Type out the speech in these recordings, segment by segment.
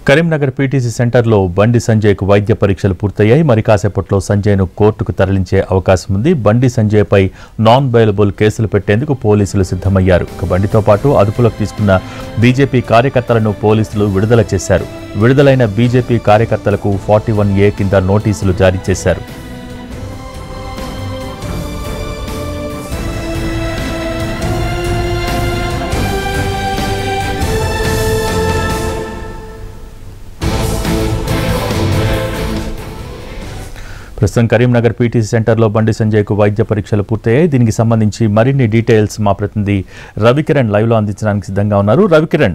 Karimnagar PTC సెంటర్లో బండి సంజయ్కు వైద్య పరీక్షలు పూర్తయ్యాయి మరి కాసేపట్లో సంజయ్ను కోర్టుకు తరలించే అవకాశం ఉంది బండి సంజయ్పై నాన్ బెయిలబుల్ కేసులు పెట్టేందుకు పోలీసులు సిద్ధమయ్యారు ఇక బండితో పాటు అదుపులోకి తీసుకున్న బీజేపీ కార్యకర్తలను పోలీసులు విడుదల చేశారు విడుదలైన బీజేపీ కార్యకర్తలకు ఫార్టీ వన్ ఏ కింద నోటీసులు జారీ చేశారు ప్రస్తుతం కరీంనగర్ పీటీసీ సెంటర్లో బండి సంజయ్కు వైద్య పరీక్షలు పూర్తయ్యాయి దీనికి సంబంధించి మరిన్ని డీటెయిల్స్ మా ప్రతినిధి రవికిరణ్ లైవ్లో అందించడానికి సిద్ధంగా ఉన్నారు రవికిరణ్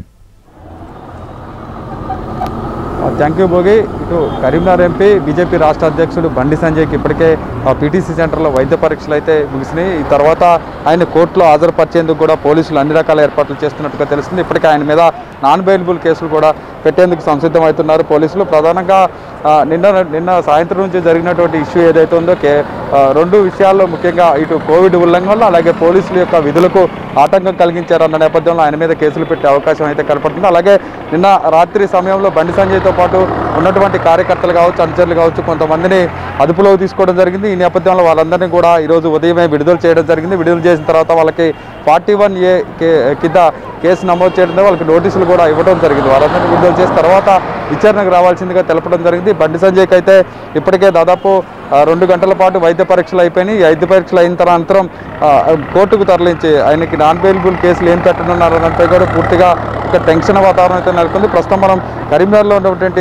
థ్యాంక్ యూ భోగి ఇటు కరీంనగర్ ఎంపీ బీజేపీ రాష్ట్ర అధ్యక్షుడు బండి సంజయ్కి ఇప్పటికే పీటీసీ సెంటర్లో వైద్య పరీక్షలు అయితే ముగిసినాయి ఈ తర్వాత ఆయన కోర్టులో హాజరుపరిచేందుకు కూడా పోలీసులు అన్ని రకాల ఏర్పాట్లు చేస్తున్నట్టుగా తెలుస్తుంది ఇప్పటికే ఆయన మీద నాన్ బెయిలబుల్ కేసులు కూడా పెట్టేందుకు సంసిద్ధమవుతున్నారు పోలీసులు ప్రధానంగా ఆ, నిన్న నిన్న సాయంత్రం నుంచి జరిగినటువంటి ఇష్యూ ఏదైతే ఉందో కే ఆ, రెండు విషయాల్లో ముఖ్యంగా ఇటు కోవిడ్ ఉల్లంఘనలు అలాగే పోలీసుల యొక్క విధులకు ఆటంకం కలిగించారన్న నేపథ్యంలో ఆయన మీద కేసులు పెట్టే అవకాశం అయితే కనపడుతుంది అలాగే నిన్న రాత్రి సమయంలో బండి సంజయ్తో పాటు ఉన్నటువంటి కార్యకర్తలు కావచ్చు అనుచరులు కావచ్చు కొంతమందిని అదుపులోకి తీసుకోవడం జరిగింది ఈ నేపథ్యంలో వాళ్ళందరినీ కూడా ఈరోజు ఉదయమే విడుదల చేయడం జరిగింది విడుదల చేసిన తర్వాత వాళ్ళకి ఫార్టీ వన్ ఏ కింద కేసు నమోదు చేయడంతో వాళ్ళకి నోటీసులు కూడా ఇవ్వడం జరిగింది వాళ్ళందరినీ విడుదల చేసిన తర్వాత విచారణకు రావాల్సిందిగా తెలపడం జరిగింది బండి సంజయ్కి అయితే ఇప్పటికే దాదాపు ఆ, రెండు గంటల పాటు వైద్య పరీక్షలు అయిపోయినాయి ఈ వైద్య పరీక్షలు అయిన తర్వాత అనంతరం ఆ, కోర్టుకు తరలించి ఆయనకి నాన్ బెయిలబుల్ కేసులు ఏం పెట్టనున్నారు దానిపై కూడా పూర్తిగా ఒక టెన్షన్ వాతావరణం అయితే నెలకొంది ప్రస్తుతం మనం కరీంనగర్లో ఉన్నటువంటి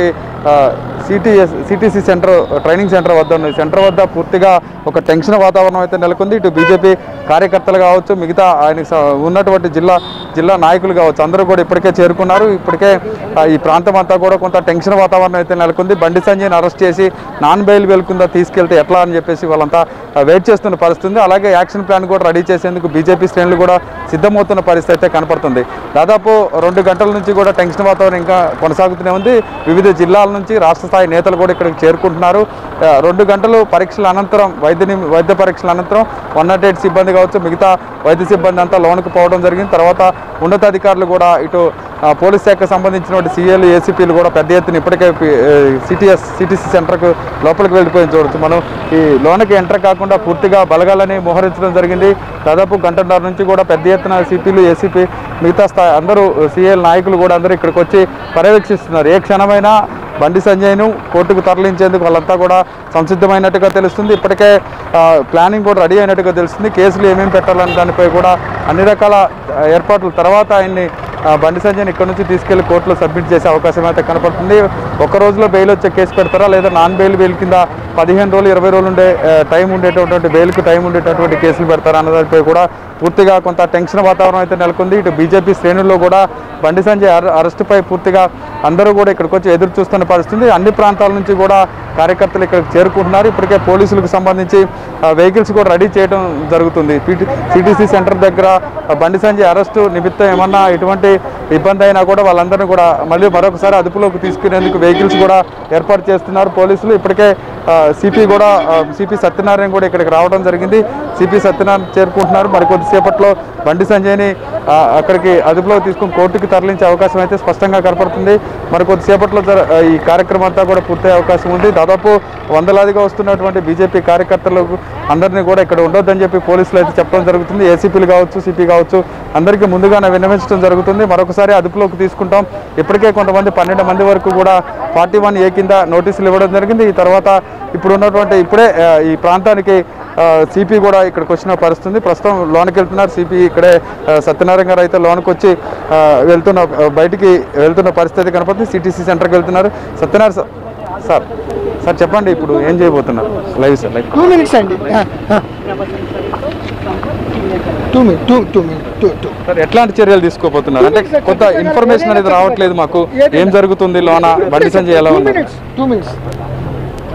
CTS CTC center training center వద్ద ఉంది సెంటర్ వద్ద పూర్తిగా ఒక టెన్షన్ వాతావరణం అయితే నెలకొంది ఇటు బీజేపీ కార్యకర్తలు కావచ్చు మిగతా ఆయనకు స- ఉన్నటువంటి జిల్లా జిల్లా నాయకులు కావచ్చు అందరూ కూడా ఇప్పటికే చేరుకున్నారు ఇప్పటికే ఆ, ఈ ప్రాంతం అంతా కూడా కొంత టెన్షన్ వాతావరణం అయితే నెలకొంది బండి సంజయ్ని అరెస్ట్ చేసి నాన్ బెయిల్ వెళ్తుందా తీసుకెళ్తే ఎట్లా అని చెప్పేసి వాళ్ళంతా ఆ, వెయిట్ చేస్తున్న పరిస్థితి ఉంది అలాగే యాక్షన్ ప్లాన్ కూడా రెడీ చేసేందుకు బీజేపీ శ్రేణులు కూడా సిద్ధమవుతున్న పరిస్థితి అయితే కనపడుతుంది దాదాపు రెండు గంటల నుంచి కూడా టెన్షన్ వాతావరణం ఇంకా కొనసాగుతూనే ఉంది వివిధ జిల్లాల నుంచి రాష్ట్ర స్థాయి నేతలు కూడా ఇక్కడికి చేరుకుంటున్నారు ఆ, రెండు గంటలు పరీక్షల అనంతరం వైద్య నిమ్- వైద్య పరీక్షల అనంతరం వన్ నాట్ ఎయిట్ సిబ్బంది కావచ్చు మిగతా వైద్య సిబ్బంది అంతా లోనికి పోవడం జరిగింది తర్వాత ఉన్నతాధికారులు కూడా ఇటు ఆ, పోలీస్ శాఖకు సంబంధించినటువంటి సీఏలు ఏసీపీలు కూడా పెద్ద ఎత్తున ఇప్పటికే సిటీఎస్ సిటీసీ సెంటర్కు లోపలికి వెళ్ళిపోయి చూడొచ్చు మనం ఈ లోనకి ఎంటర్ కాకుండా పూర్తిగా బలగాలని మోహరించడం జరిగింది దాదాపు గంటన్నర నుంచి కూడా పెద్ద ఎత్తున సిపీలు ఏసీపీ మిగతా స్థాయి అందరూ సీఏల నాయకులు కూడా అందరూ ఇక్కడికి వచ్చి పర్యవేక్షిస్తున్నారు ఏ క్షణమైనా బండి సంజయ్ను కోర్టుకు తరలించేందుకు వాళ్ళంతా కూడా సంసిద్ధమైనట్టుగా తెలుస్తుంది ఇప్పటికే ఆ, ప్లానింగ్ కూడా రెడీ అయినట్టుగా తెలుస్తుంది కేసులు ఏమేమి పెట్టాలని దానిపై కూడా అన్ని రకాల ఆ, ఏర్పాట్ల తర్వాత ఆయన్ని ఆ, బండి సంజయ్ని ఇక్కడ నుంచి తీసుకెళ్లి కోర్టులో సబ్మిట్ చేసే అవకాశం అయితే కనపడుతుంది ఒక రోజులో బెయిల్ వచ్చే కేసు పెడతారా లేదా నాన్ బెయిల్ బెయిల్ కింద పదిహేను రోజులు ఇరవై రోజులు ఉండే ఆ, టైం ఉండేటటువంటి బెయిల్కి టైం ఉండేటటువంటి కేసులు పెడతారా అన్న దానిపై కూడా పూర్తిగా కొంత టెన్షన్ వాతావరణం అయితే నెలకొంది ఇటు బీజేపీ శ్రేణుల్లో కూడా బండి సంజయ్ అరె- అరెస్టుపై పూర్తిగా అందరూ కూడా ఇక్కడికి వచ్చి ఎదురు చూస్తున్న పరిస్థితి అన్ని ప్రాంతాల నుంచి కూడా కార్యకర్తలు ఇక్కడికి చేరుకుంటున్నారు ఇప్పటికే పోలీసులకు సంబంధించి వెహికల్స్ కూడా రెడీ చేయడం జరుగుతుంది సిటీసీ సెంటర్ దగ్గర ఆ, బండి సంజయ్ అరెస్టు నిమిత్తం ఏమన్నా ఎటువంటి ఇబ్బంది అయినా కూడా వాళ్ళందరినీ కూడా మళ్ళీ మరొకసారి అదుపులోకి తీసుకునేందుకు వెహికల్స్ కూడా ఏర్పాటు చేస్తున్నారు పోలీసులు ఇప్పటికే సిపి కూడా సిపి సత్యనారాయణ కూడా ఇక్కడికి రావడం జరిగింది సిపి సత్యనారాయణ చేరుకుంటున్నారు మరి కొద్దిసేపట్లో బండి సంజయ్ని ఆ, అక్కడికి అదుపులోకి తీసుకుని కోర్టుకి తరలించే అవకాశం అయితే స్పష్టంగా కనపడుతుంది మరి కొద్దిసేపట్లో జర ఆ, ఈ కార్యక్రమం అంతా కూడా పూర్తయ్యే అవకాశం ఉంది దాదాపు వందలాదిగా వస్తున్నటువంటి బీజేపీ కార్యకర్తలకు అందరినీ కూడా ఇక్కడ ఉండొద్దని చెప్పి పోలీసులు అయితే చెప్పడం జరుగుతుంది ఏసీపీలు కావచ్చు సిపి కావచ్చు అందరికీ ముందుగానే విన్నవించడం జరుగుతుంది మరొకసారి అదుపులోకి తీసుకుంటాం ఇప్పటికే కొంతమంది పన్నెండు మంది వరకు కూడా ఫార్టీ వన్ ఏ కింద నోటీసులు ఇవ్వడం జరిగింది ఈ తర్వాత ఇప్పుడు ఉన్నటువంటి ఇప్పుడే ఆ, ఈ ప్రాంతానికి సిపి కూడా ఇక్కడికి వచ్చిన పరిస్థితి ఉంది. ప్రస్తుతం లోనికి వెళ్తున్నారు సిపి ఇక్కడే ఆ, సత్యనారాయణ గారు అయితే లోనికి వచ్చి ఆ, వెళ్తున్న ఆ, బయటికి వెళ్తున్న పరిస్థితి కనపడుతుంది సిటీసీ సెంటర్కి వెళ్తున్నారు సత్యనారాయణ సార్ సార్ సార్ చెప్పండి ఇప్పుడు ఏం చేయబోతున్నారు live sir live two minutes అండి two minute two two minute two two sir ఎట్లాంటి చర్యలు తీసుకోబోతున్నారు అంటే కొంత ఇన్ఫర్మేషన్ అనేది రావట్లేదు మాకు ఏం జరుగుతుంది లోన బండి సంజయ్ ఎలా టూ ఉంది మినిట్స్ టూ మినిట్స్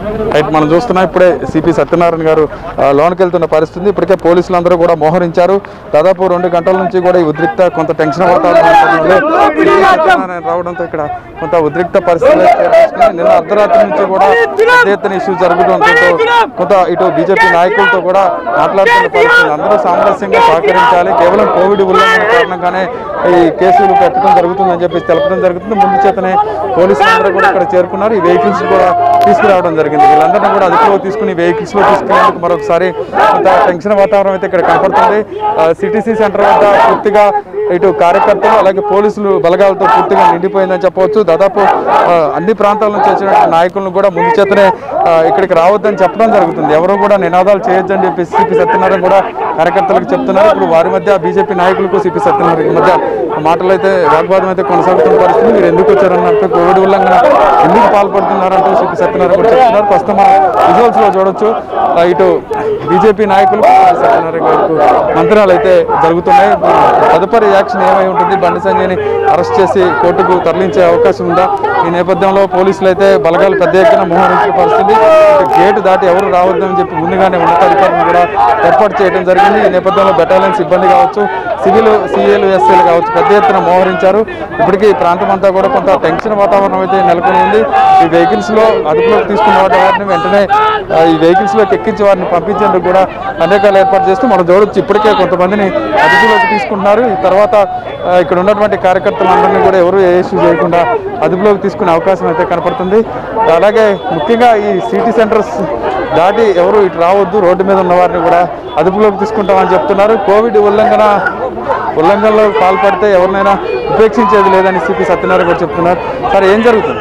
రైట్ మనం చూస్తున్నాం ఇప్పుడే సిపి సత్యనారాయణ గారు ఆ, లోనికి వెళ్తున్న పరిస్థితి ఇప్పటికే పోలీసులు అందరూ కూడా మోహరించారు దాదాపు రెండు గంటల నుంచి కూడా ఈ ఉద్రిక్త కొంత టెన్షన్ వాతావరణం నేపథ్యంలో సిపి సత్యనారాయణ రావడంతో ఇక్కడ కొంత ఉద్రిక్త పరిస్థితులు ఏర్పడుతున్నాయి. నిన్న అర్ధరాత్రి నుంచి కూడా పెద్ద ఎత్తున ఇష్యూ జరుగుతుండటంతో కొంత ఇటు బీజేపీ నాయకులతో కూడా మాట్లాడుతున్న పరిస్థితి అందరూ సామరస్యంగా సహకరించాలి కేవలం కోవిడ్ ఉల్లంఘన కారణంగానే ఈ కేసులు పెట్టడం జరుగుతుందని చెప్పేసి తెలపడం జరుగుతుంది ముందు చేతనే పోలీసులు అందరూ కూడా ఇక్కడ చేరుకున్నారు ఈ వెహికల్స్ కూడా తీసుకురావడం జరిగింది వీళ్ళందరినీ కూడా అదుపులో తీసుకుని వెహికల్స్ లో తీసుకునేందుకు మరొకసారి కొంత టెన్షన్ వాతావరణం అయితే ఇక్కడ కనపడుతుంది సిటీసీ సెంటర్ వద్ద పూర్తిగా ఇటు కార్యకర్తలు అలాగే పోలీసులు బలగాలతో పూర్తిగా నిండిపోయిందని చెప్పవచ్చు దాదాపు ఆ, అన్ని ప్రాంతాల నుంచి వచ్చిన నాయకులను కూడా ముందు చేతనే ఆ, ఇక్కడికి రావద్దని చెప్పడం జరుగుతుంది ఎవరు కూడా నినాదాలు చేయొద్దని చెప్పి సిపి సత్యనారాయణ కూడా కార్యకర్తలకు చెప్తున్నారు ఇప్పుడు వారి మధ్య బీజేపీ నాయకులకు సిపి సత్యనారాయణ మధ్య మాటలు అయితే వాగ్వాదం అయితే కొనసాగుతున్న పరిస్థితి మీరు ఎందుకు వచ్చారన్నట్టు కోవిడ్ ఉల్లంఘన ఎందుకు పాల్పడుతున్నారంటూ సిపి సత్యనారాయణ కూడా చెప్తున్నారు ప్రస్తుతం మనం విజువల్స్ లో చూడొచ్చు ఆ, ఇటు బీజేపీ నాయకులు సత్యనారాయణ గారికి మంత్రాలు అయితే జరుగుతున్నాయి తదుపరి యాక్షన్ ఏమై ఉంటుంది బండి సంజయ్ని అరెస్ట్ చేసి కోర్టుకు తరలించే అవకాశం ఉందా ఈ నేపథ్యంలో పోలీసులు అయితే బలగాలు పెద్ద ఎత్తున మోహరించిన పరిస్థితి ఇక గేటు దాటి ఎవరు రావద్దని చెప్పి ముందుగానే ఉన్నతాధికారులను కూడా ఏర్పాటు చేయడం జరిగింది ఈ నేపథ్యంలో బెటాలియన్ సిబ్బంది కావచ్చు సివిల్ సిఏలు ఎస్ఏలు కావచ్చు పెద్ద ఎత్తున మోహరించారు ఇప్పటికీ ఈ ప్రాంతం అంతా కూడా కొంత టెన్షన్ వాతావరణం అయితే నెలకొని ఉంది ఈ వెహికల్స్ లో అదుపులోకి తీసుకున్న వాటి వారిని వెంటనే ఆ, ఈ వెహికల్స్ లోకి ఎక్కించి వారిని పంపించేందుకు కూడా అనేకాలు ఏర్పాటు చేస్తూ మనం చూడొచ్చు ఇప్పటికే కొంతమందిని అదుపులోకి తీసుకుంటున్నారు ఈ తర్వాత ఆ, ఇక్కడ ఉన్నటువంటి కార్యకర్తలందరినీ కూడా ఎవరు ఏ ఇష్యూ చేయకుండా అదుపులోకి తీసుకునే అవకాశం అయితే కనపడుతుంది అలాగే ముఖ్యంగా ఈ సిటీ సెంటర్స్ దాటి ఎవరు ఇటు రావద్దు రోడ్డు మీద ఉన్న వారిని కూడా అదుపులోకి తీసుకుంటామని చెప్తున్నారు కోవిడ్ ఉల్లంఘన ఉల్లంఘనలో పాల్పడితే ఎవరినైనా ఉపేక్షించేది లేదని సిపి సత్యనారాయణ కూడా చెప్తున్నారు సరే ఏం జరుగుతుంది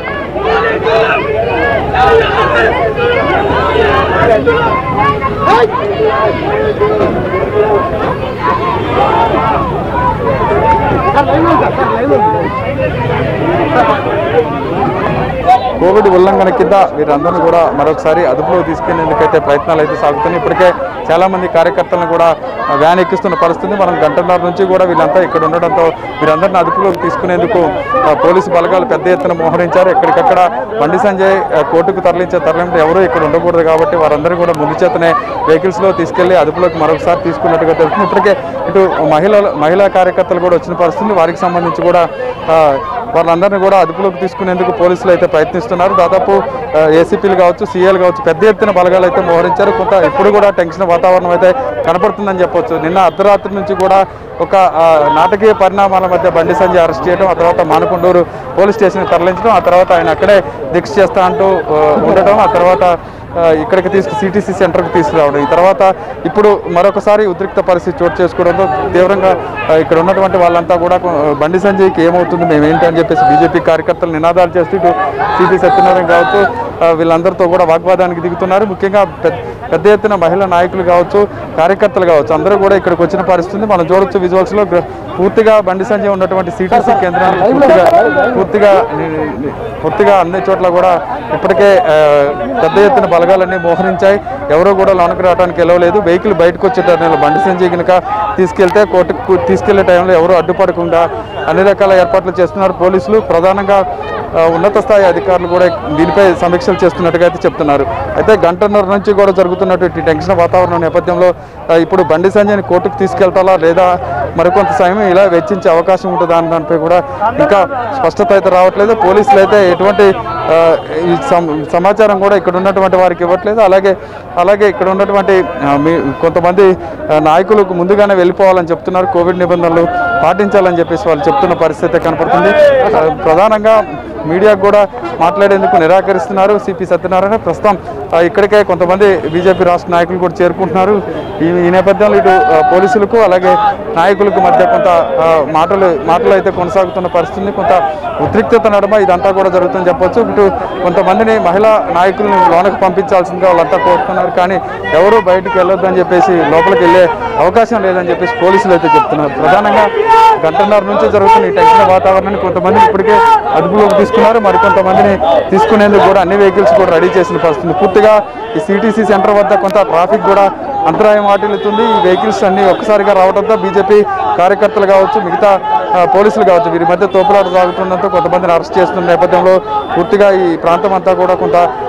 కోవిడ్ ఉల్లంఘన కింద వీరందరినీ కూడా మరొకసారి అదుపులో తీసుకునేందుకైతే ప్రయత్నాలు అయితే సాగుతున్నాయి ఇప్పటికే చాలా మంది కార్యకర్తలను కూడా ఆ, వ్యాన్ ఎక్కిస్తున్న పరిస్థితి మనం గంటన్నర నుంచి కూడా వీళ్ళంతా ఇక్కడ ఉండడంతో వీరందరిని అదుపులోకి తీసుకునేందుకు ఆ, పోలీసు బలగాలు పెద్ద ఎత్తున మోహరించారు ఎక్కడికక్కడ బండి సంజయ్ ఆ, కోర్టుకు తరలించే తరలింపు ఎవరు ఇక్కడ ఉండకూడదు కాబట్టి వారందరూ కూడా ముందు చేతనే వెహికల్స్ లో తీసుకెళ్లి అదుపులోకి మరొకసారి తీసుకున్నట్టుగా తెలుస్తుంది ఇప్పటికే ఇటు మహిళలు మహిళా కార్యకర్తలు కూడా వచ్చిన పరిస్థితి వారికి సంబంధించి కూడా ఆ, వాళ్ళందరినీ కూడా అదుపులోకి తీసుకునేందుకు పోలీసులు అయితే ప్రయత్నిస్తున్నారు దాదాపు ఏసీపీలు కావచ్చు సీఏలు కావచ్చు పెద్ద ఎత్తున బలగాలు అయితే మోహరించారు కొంత ఇప్పుడు కూడా టెన్షన్ వాతావరణం అయితే కనపడుతుందని చెప్పొచ్చు నిన్న అర్ధరాత్రి నుంచి కూడా ఒక ఆ, నాటకీయ పరిణామాల మధ్య బండి సంజయ్ అరెస్ట్ చేయడం ఆ తర్వాత మానకొండూరు పోలీస్ స్టేషన్కి తరలించడం ఆ తర్వాత ఆయన అక్కడే దీక్ష చేస్తా అంటూ ఆ, ఉండటం ఆ తర్వాత ఆ, ఇక్కడికి తీసుకు సిటీసీ సెంటర్కి తీసుకురావడం ఈ తర్వాత ఇప్పుడు మరొకసారి ఉద్రిక్త పరిస్థితి చోటు చేసుకోవడంతో తీవ్రంగా ఆ, ఇక్కడ ఉన్నటువంటి వాళ్ళంతా కూడా కొ- బండి సంజయ్కి ఏమవుతుంది మేము ఏంటి అని చెప్పేసి బీజేపీ కార్యకర్తలు నినాదాలు చేస్తూ ఇటు సిపి సత్యనారాయణ కావచ్చు ఆ, వీళ్ళందరితో కూడా వాగ్వాదానికి దిగుతున్నారు ముఖ్యంగా పెద్ద పెద్ద ఎత్తున మహిళా నాయకులు కావచ్చు కార్యకర్తలు కావచ్చు అందరూ కూడా ఇక్కడికి వచ్చిన పరిస్థితి మనం చూడొచ్చు విజువల్స్ లో గ్ర- పూర్తిగా బండి సంజయ్ ఉన్నటువంటి సిటీసీ కేంద్రాన్ని పూర్తిగా పూర్తిగా ని- ని- పూర్తిగా అన్ని చోట్ల కూడా ఇప్పటికే ఆ, పెద్ద ఎత్తున బలగాలన్నీ మోహరించాయి ఎవరో కూడా లోనకి రావడానికి ఎలవలేదు వెహికల్ బయటకు వచ్చే టైంలో బండి సంజయ్ కనుక తీసుకెళ్తే కోర్టుకు తీసుకెళ్లే టైంలో ఎవరు అడ్డుపడకుండా అన్ని రకాల ఏర్పాట్లు చేస్తున్నారు పోలీసులు ప్రధానంగా ఆ, ఉన్నత స్థాయి అధికారులు కూడా దీనిపై సమీక్షలు చేస్తున్నట్టుగా అయితే చెప్తున్నారు అయితే గంటన్నర నుంచి కూడా జరుగుతున్నటువంటి టెన్షన్ వాతావరణం నేపథ్యంలో ఆ, ఇప్పుడు బండి సంజయ్ని కోర్టుకు తీసుకెళ్తారా లేదా మరికొంత సమయం ఇలా వెచ్చించే అవకాశం ఉంటుందా అన్న దానిపై కూడా ఇంకా స్పష్టత అయితే రావట్లేదు పోలీసులు అయితే ఎటువంటి ఆ, ఈ సమ- సమాచారం కూడా ఇక్కడ ఉన్నటువంటి వారికి ఇవ్వట్లేదు అలాగే అలాగే ఇక్కడ ఉన్నటువంటి ఆ, మీ కొంతమంది ఆ, నాయకులకు ముందుగానే వెళ్ళిపోవాలని చెప్తున్నారు కోవిడ్ నిబంధనలు పాటించాలని చెప్పేసి వాళ్ళు చెప్తున్న పరిస్థితి కనపడుతుంది ఆ, ప్రధానంగా మీడియాకు కూడా మాట్లాడేందుకు నిరాకరిస్తున్నారు సిపి సత్యనారాయణ ప్రస్తుతం ఆ, ఇక్కడికే కొంతమంది బీజేపీ రాష్ట్ర నాయకులు కూడా చేరుకుంటున్నారు ఈ ఈ నేపథ్యంలో ఇటు ఆ, పోలీసులకు అలాగే నాయకులకు మధ్య కొంత ఆ, మాటలు మాటలు అయితే కొనసాగుతున్న పరిస్థితి కొంత ఉద్రిక్తత నడుమ ఇదంతా కూడా జరుగుతుందని చెప్పొచ్చు ఇటు కొంతమందిని మహిళా నాయకులను లోనకు పంపించాల్సిందిగా వాళ్ళంతా కోరుతున్నారు కానీ ఎవరు బయటికి వెళ్ళొద్దని చెప్పేసి లోపలికి వెళ్ళే అవకాశం లేదని చెప్పేసి పోలీసులు అయితే చెప్తున్నారు ప్రధానంగా గంటన్నర నుంచి జరుగుతున్న ఈ టెన్షన్ వాతావరణాన్ని కొంతమంది ఇప్పటికే అదుపులోకి తీసుకున్నారు మరికొంతమందిని తీసుకునేందుకు కూడా అన్ని వెహికల్స్ కూడా రెడీ చేసిన పరిస్థితి పూర్తిగా ఈ సిటీసీ సెంటర్ వద్ద కొంత ట్రాఫిక్ కూడా అంతరాయం వాటిల్లుతుంది ఈ వెహికల్స్ అన్ని ఒక్కసారిగా రావడంతో బీజేపీ కార్యకర్తలు కావచ్చు మిగతా ఆ, పోలీసులు కావచ్చు వీరి మధ్య తోపులాట సాగుతుండడంతో కొంతమందిని అరెస్ట్ చేస్తున్న నేపథ్యంలో పూర్తిగా ఈ ప్రాంతం అంతా కూడా కొంత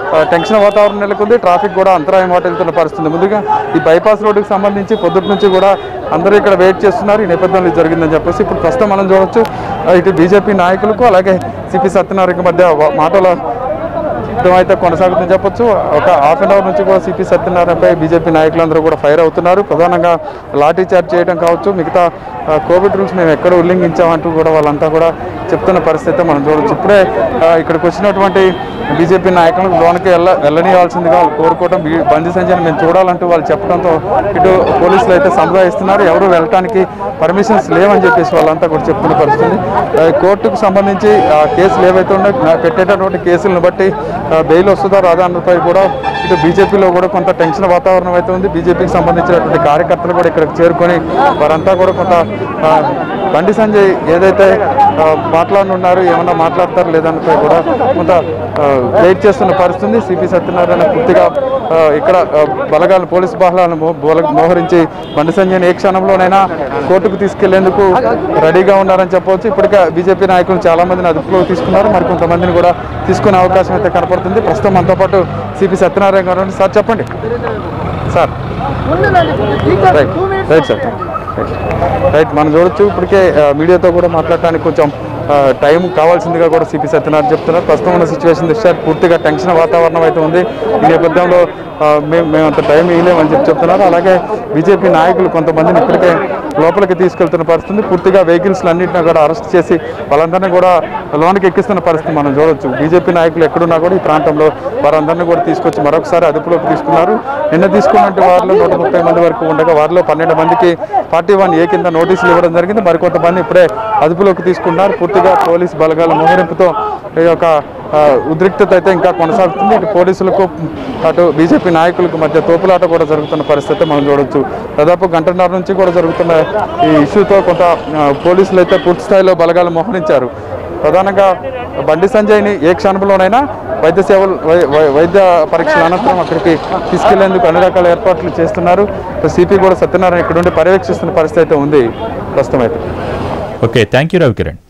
ఆ, టెన్షన్ వాతావరణం నెలకొంది ట్రాఫిక్ కూడా అంతరాయం వాటిల్తున్న పరిస్థితి ముందుగా ఈ బైపాస్ రోడ్డుకి సంబంధించి పొద్దుటి నుంచి కూడా అందరూ ఇక్కడ వెయిట్ చేస్తున్నారు ఈ నేపథ్యంలో ఇది జరిగిందని చెప్పేసి ఇప్పుడు ప్రస్తుతం మనం చూడవచ్చు ఆ, ఇటు బీజేపీ నాయకులకు అలాగే సిపి సత్యనారాయణ మధ్య వ- మాటల యుద్ధం అయితే కొనసాగుతుందని చెప్పొచ్చు ఒక హాఫ్ అన్ అవర్ నుంచి కూడా సిపి సత్యనారాయణపై బీజేపీ నాయకులందరూ కూడా ఫైర్ అవుతున్నారు ప్రధానంగా లాఠీ చార్జ్ చేయడం కావచ్చు మిగతా ఆ, కోవిడ్ రూల్స్ మేము ఎక్కడ ఉల్లంఘించామంటూ కూడా వాళ్ళంతా కూడా చెప్తున్న పరిస్థితి మనం చూడవచ్చు ఇప్పుడే ఆ, ఇక్కడికి వచ్చినటువంటి బీజేపీ నాయకులకు లోనికి వెళ్ళ వెళ్ళనియాల్సిందిగా వాళ్ళు కోరుకోవడం బీ- బండి సంజయ్ మేము చూడాలంటూ వాళ్ళు చెప్పడంతో ఇటు పోలీసులు అయితే సంజాయిస్తున్నారు ఎవరు వెళ్ళటానికి పర్మిషన్స్ లేవని చెప్పేసి వాళ్ళంతా కూడా చెప్తున్న పరిస్థితి ఆ, కోర్టుకు సంబంధించి ఆ, కేసులు ఏవైతే ఉన్నాయో ఆ, పెట్టేటటువంటి కేసులను బట్టి ఆ, బెయిల్ వస్తుందా రాదా అన్నపై కూడా ఇటు బీజేపీలో కూడా కొంత టెన్షన్ వాతావరణం అయితే ఉంది బీజేపీకి సంబంధించినటువంటి కార్యకర్తలు కూడా ఇక్కడికి చేరుకొని వారంతా కూడా కొంత ఆ, బండి సంజయ్ ఏదైతే ఆ, మాట్లాడనున్నారు ఏమన్నా మాట్లాడతారు లేదన్నపై కూడా కొంత వెయిట్ చేస్తున్న పరిస్థితి ఉంది సిపి సత్యనారాయణ పూర్తిగా ఆ, ఇక్కడ ఆ, బలగాలు పోలీసు బలగాలను మో- బోల- మోహరించి బండి సంజయ్ని ఏ క్షణంలోనైనా కోర్టుకు తీసుకెళ్లేందుకు రెడీగా ఉన్నారని చెప్పవచ్చు ఇప్పటికే బీజేపీ నాయకులు చాలా మందిని అదుపులో తీసుకున్నారు మరి కొంతమందిని కూడా తీసుకునే అవకాశం అయితే కనపడుతుంది ప్రస్తుతం మనతో పాటు సిపి సత్యనారాయణ గారు ఉన్నారు. సార్ చెప్పండి sir right right sir right మనం చూడొచ్చు ఇప్పటికే ఆ, మీడియాతో కూడా మాట్లాడటానికి కొంచెం ఆ, టైం కావాల్సిందిగా కూడా సిపి సత్యనారాయణ చెప్తున్నారు ప్రస్తుతం ఉన్న సిచ్యువేషన్ దృష్ట్యా పూర్తిగా టెన్షన్ వాతావరణం అయితే ఉంది ఈ నేపథ్యంలో ఆ, మేము మేము అంత టైం ఇవ్వలేమని చెప్పి చెప్తున్నారు అలాగే బీజేపీ నాయకులు కొంతమందిని ఇప్పటికే లోపలికి తీసుకెళ్తున్న పరిస్థితి పూర్తిగా వెహికల్స్ అన్నింటినీ కూడా అరెస్ట్ చేసి వాళ్ళందరినీ కూడా లోనికి ఎక్కిస్తున్న పరిస్థితి మనం చూడొచ్చు బీజేపీ నాయకులు ఎక్కడున్నా కూడా ఈ ప్రాంతంలో వారందరినీ కూడా తీసుకొచ్చి మరొకసారి అదుపులోకి తీసుకున్నారు నిన్న తీసుకున్నట్టు వారిలో నూట ముప్పై మంది వరకు ఉండగా వారిలో పన్నెండు మందికి పార్టీ వన్ ఏ కింద నోటీసులు ఇవ్వడం జరిగింది మరికొంతమంది ఇప్పుడే అదుపులోకి తీసుకున్నారు పూర్తిగా పోలీస్ బలగాల మోహరింపుతో ఈ యొక్క ఆ, ఉద్రిక్తత అయితే ఇంకా కొనసాగుతుంది ఇటు పోలీసులకు అటు బీజేపీ నాయకులకు మధ్య తోపులాట కూడా జరుగుతున్న పరిస్థితి మనం చూడొచ్చు దాదాపు గంటన్నర నుంచి కూడా జరుగుతున్న ఈ ఇష్యూతో కొంత ఆ, పోలీసులు అయితే పూర్తి స్థాయిలో బలగాలు మోహరించారు ప్రధానంగా బండి సంజయ్ని ఏ క్షణంలోనైనా వైద్య సేవలు వై- వై- వైద్య పరీక్షల అనంతరం అక్కడికి తీసుకెళ్లేందుకు అన్ని రకాల ఏర్పాట్లు చేస్తున్నారు సిపి కూడా సత్యనారాయణ ఇక్కడ ఉండి పర్యవేక్షిస్తున్న పరిస్థితి అయితే ఉంది ప్రస్తుతం అయితే ఓకే థ్యాంక్ యూ రవికిరణ్